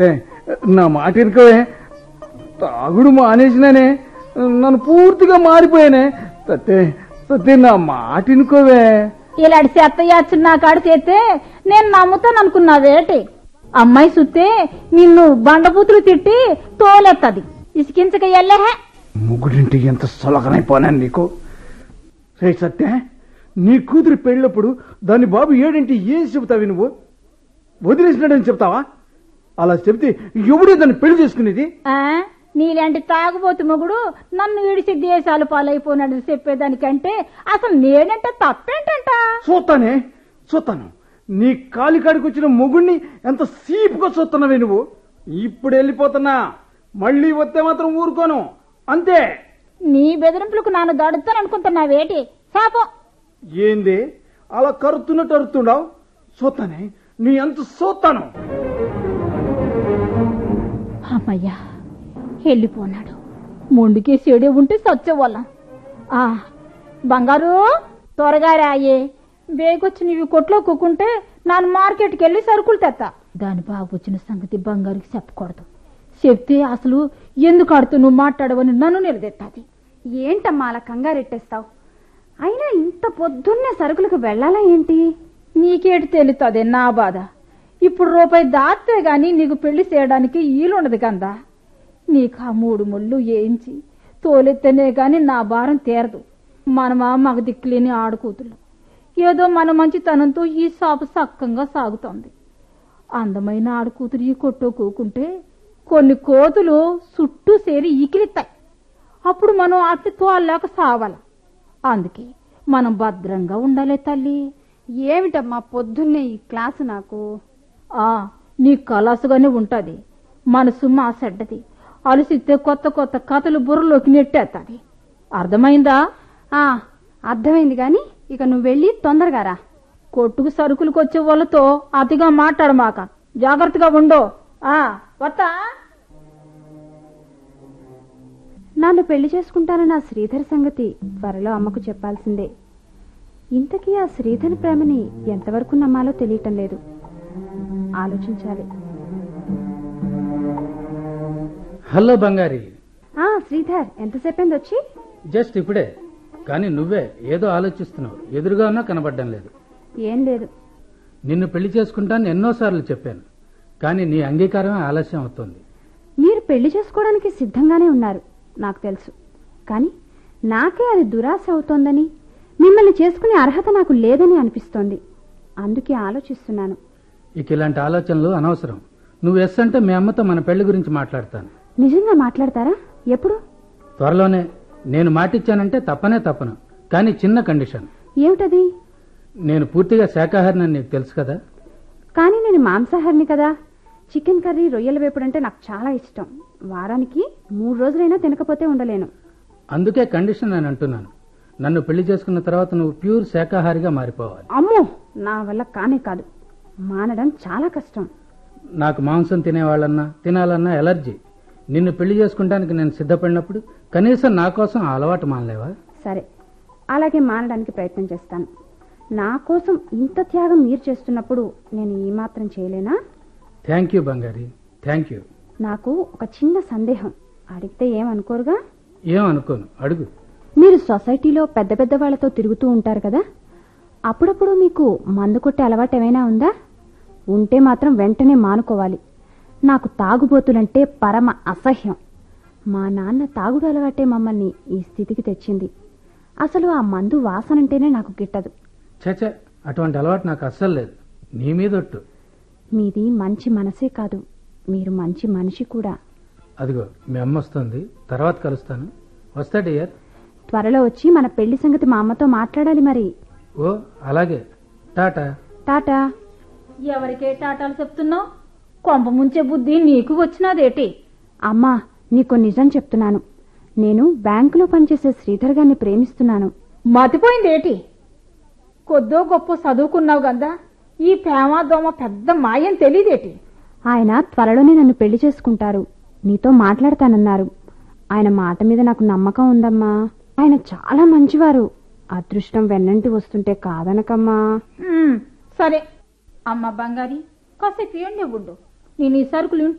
సత్తే నా మాట ఇరుకవే తాగుడు మానేసినానే నన్ను పూర్తిగా మారిపోయానే సత్తే సత్తే నా మాట ఇనుకోవే ఇలాంటి చెత్త యాచున్న కాడు చేస్తే నేను నమ్ముతాను అనుకున్నావేటి అమ్మాయి సుత్తే నిన్ను బండబూతులు తిట్టి తోలెత్తది ఇసికించక ఎల్లహే ముగ్గురింటి ఎంత సొలకనైపోనాను నీకు రే సత్య నీ కూతురు పెళ్ళప్పుడు దాని బాబు ఏడింటి ఏం చెబుతావి నువ్వు వదిలేసినాడని చెప్తావా అలా చెప్తే ఎవడే దాన్ని పెళ్లి చేసుకునేది ఆ నీలాంటి తాగుబోతు మొగుడు నన్ను విడిచి దేశాలు పాలైపోయినాడు చెప్పేదానికంటే అసలు నేనంటే తప్పేంటంట చూస్తానే చూస్తాను నీ కాలి కాడికి వచ్చిన మొగుణ్ణి ఎంత సీపుగా చూస్తున్నావే నువ్వు ఇప్పుడు వెళ్ళిపోతున్నా మళ్ళీ వస్తే మాత్రం ఊరుకోను అంతే నీ బెదిరింపులకు నన్ను దడుతాను అనుకుంటున్నావేటి శాపం ఏంది అలా కరుతున్నట్టు అరుతుండవు చూస్తానే నీ ఎంత చూస్తాను అమ్మయ్యా వెళ్ళిపోనాడు మొండికే చెడే ఉంటే సచ్చేవాళ్ళం ఆ బంగారు త్వరగా రాయే బేగొచ్చి నీవి కొట్లో కుక్కుంటే నాన్న మార్కెట్కి వెళ్ళి సరుకులు తెత్తా దాని బాబు వచ్చిన సంగతి బంగారుకి చెప్పకూడదు చెప్తే అసలు ఎందుకు ఆడుతూ నువ్వు మాట్లాడవని నన్ను నిలదెత్తాది ఏంటమ్మా అలా కంగారెట్టేస్తావు అయినా ఇంత పొద్దున్నే సరుకులకు వెళ్ళాలా ఏంటి నీకేటి తెలుస్తుంది నా బాధ ఇప్పుడు రూపాయి దాస్తే గాని నీకు పెళ్లి చేయడానికి ఈలుండదు కందా నీకు ఆ మూడు ముళ్ళు వేయించి తోలెత్తనే గాని నా భారం తీరదు మనమా మగ దిక్కులేని ఆడుకూతులు ఏదో మన మంచితనంతో ఈ సాపు సక్కంగా సాగుతోంది అందమైన ఆడుకూతురు ఈ కొట్టు కూకుంటే కొన్ని కోతులు చుట్టూ సేరి ఈకిలిస్తాయి అప్పుడు మనం అట్టి తోలేక సావాలి అందుకే మనం భద్రంగా ఉండాలి తల్లి ఏమిటమ్మా పొద్దున్నే ఈ క్లాసు నాకు ఆ నీ కలాసుగానే ఉంటది మనసు మా సెడ్డది అలసిస్తే కొత్త కొత్త కథలు బుర్రలోకి నెట్టేస్తుంది అర్థమైందా ఆ అర్థమైంది గాని ఇక నువ్వు వెళ్ళి తొందరగా రా కొట్టుకు సరుకులకు వచ్చే వాళ్ళతో అతిగా మాట్లాడమాక జాగ్రత్తగా ఉండో ఆ వత్తా నన్ను పెళ్లి చేసుకుంటానన్న ఆ శ్రీధర్ సంగతి త్వరలో అమ్మకు చెప్పాల్సిందే ఇంతకీ ఆ శ్రీధర్ ప్రేమని ఎంతవరకు నమ్మాలో తెలియటం లేదు ఆలోచించాలి హలో బంగారి ఆ శ్రీధర్ ఎంతసేపైంది వచ్చి జస్ట్ ఇప్పుడే కానీ నువ్వే ఏదో ఆలోచిస్తున్నావు ఎదురుగా ఉన్నా కనబడడం లేదు ఏం లేదు నిన్ను పెళ్లి చేసుకుంటాను ఎన్నోసార్లు చెప్పాను కానీ నీ అంగీకారమే ఆలస్యం అవుతోంది మీరు పెళ్లి చేసుకోవడానికి సిద్ధంగానే ఉన్నారు నాకు తెలుసు కానీ నాకే అది దురాశ అవుతోందని మిమ్మల్ని చేసుకునే అర్హత నాకు లేదని అనిపిస్తోంది అందుకే ఆలోచిస్తున్నాను ఇక ఇలాంటి ఆలోచనలు అనవసరం నువ్వు ఎస్ అంటే మీ అమ్మతో మన పెళ్లి గురించి మాట్లాడతాను నిజంగా మాట్లాడతారా ఎప్పుడు త్వరలోనే నేను మాటిచ్చానంటే తప్పనే తప్పను కానీ చిన్న కండిషన్ ఏమిటది నేను పూర్తిగా శాకాహారిని నీకు తెలుసు కదా కానీ నేను మాంసాహారిని కదా చికెన్ కర్రీ రొయ్యల వేపుడు అంటే నాకు చాలా ఇష్టం వారానికి మూడు రోజులైనా తినకపోతే ఉండలేను అందుకే కండిషన్ అని అంటున్నాను నన్ను పెళ్లి చేసుకున్న తర్వాత నువ్వు ప్యూర్ శాకాహారిగా మారిపోవాలి అమ్మో నా వల్ల కానే కాదు మానడం చాలా కష్టం నాకు మాంసం తినేవాళ్ళన్నా తినాలన్నా ఎలర్జీ నిన్ను పెళ్లి చేసుకుంటానికి నేను సిద్ధపడినప్పుడు కనీసం నా కోసం ఆ అలవాటు మానలేవా సరే అలాగే మానడానికి ప్రయత్నం చేస్తాను నా కోసం ఇంత త్యాగం మీరు చేస్తున్నప్పుడు నేను ఈ మాత్రం చేయలేనా థ్యాంక్ యూ బంగారి థ్యాంక్ యూ నాకు ఒక చిన్న సందేహం అడిగితే ఏమనుకోరుగా ఏం అనుకోను అడుగు మీరు సొసైటీలో పెద్ద పెద్ద వాళ్ళతో తిరుగుతూ ఉంటారు కదా అప్పుడప్పుడు మీకు మందు కొట్టే అలవాటు ఏమైనా ఉందా ఉంటే మాత్రం వెంటనే మానుకోవాలి నాకు తాగుబోతులంటే పరమ అసహ్యం మా నాన్న తాగుడు అలవాటే మమ్మల్ని ఈ స్థితికి తెచ్చింది అసలు ఆ మందు వాసనంటేనే నాకు గిట్టదు చచ అటువంటి అలవాటు నాకు అస్సలు లేదు నీ మీద ఒట్టు మీది మంచి మనసే కాదు మీరు మంచి మనిషి కూడా అదిగో మీ అమ్మ వస్తుంది తర్వాత కలుస్తాను వస్తా డియర్ త్వరలో వచ్చి మన పెళ్లి సంగతి మా అమ్మతో మాట్లాడాలి మరి ఓ అలాగే టాటా టాటా ఎవరికే టాటాలు చెప్తున్నావు కొంప ముంచే బుద్ధి నీకు వచ్చినదేటి అమ్మా నీకు నిజం చెప్తున్నాను నేను బ్యాంకులో పనిచేసే శ్రీధర్ గారిని ప్రేమిస్తున్నాను మతిపోయిందేటి కొద్దో గొప్ప చదువుకున్నావు కదా ఈ ప్రేమ దోమ పెద్ద మాయం తెలియదేటి ఆయన త్వరలోనే నన్ను పెళ్లి చేసుకుంటారు నీతో మాట్లాడతానన్నారు ఆయన మాట మీద నాకు నమ్మకం ఉందమ్మా ఆయన చాలా మంచివారు అదృష్టం వెన్నంటి వస్తుంటే కాదనకమ్మా ఉమ్, సరే అమ్మ బంగారి కాసేపు ఏండే ఉండు నేను ఈ సరుకులు ఇంట్లో